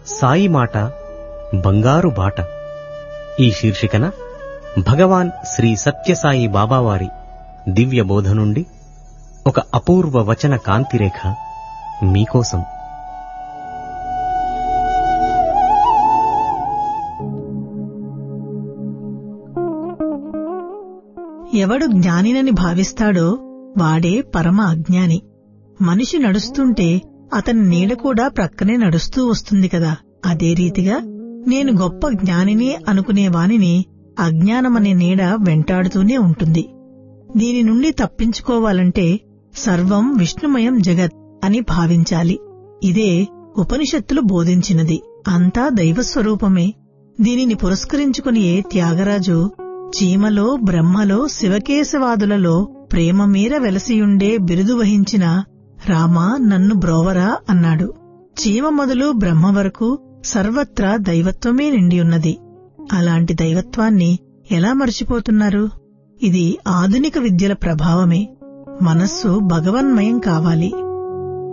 సాయి మాట బంగారు బాట ఈ శీర్షికన భగవాన్ శ్రీ సత్యసాయి బాబావారి దివ్య బోధ నుండి ఒక అపూర్వ వచన కాంతిరేఖ మీకోసం ఎవడు జ్ఞానినని భావిస్తాడో వాడే పరమ అజ్ఞాని మనిషి నడుస్తుంటే అతని నీడ కూడా ప్రక్కనే నడుస్తూ వస్తుంది కదా అదే రీతిగా నేను గొప్ప జ్ఞానిని అనుకునే వానిని అజ్ఞానమనే నీడ వెంటాడుతూనే ఉంటుంది దీని నుండి తప్పించుకోవాలంటే సర్వం విష్ణుమయం జగత్ అని భావించాలి ఇదే ఉపనిషత్తులు బోధించినది అంతా దైవస్వరూపమే దీనిని పురస్కరించుకునియే త్యాగరాజు చీమలో బ్రహ్మలో శివకేశవాదులలో ప్రేమ మీర వెలసియుండే బిరుదు వహించిన రామా నన్ను బ్రోవరా అన్నాడు చీమ మొదలు బ్రహ్మ వరకు సర్వత్రా దైవత్వమే నిండియున్నది అలాంటి దైవత్వాన్ని ఎలా మర్చిపోతున్నారు ఇది ఆధునిక విద్యల ప్రభావమే మనస్సు భగవన్మయం కావాలి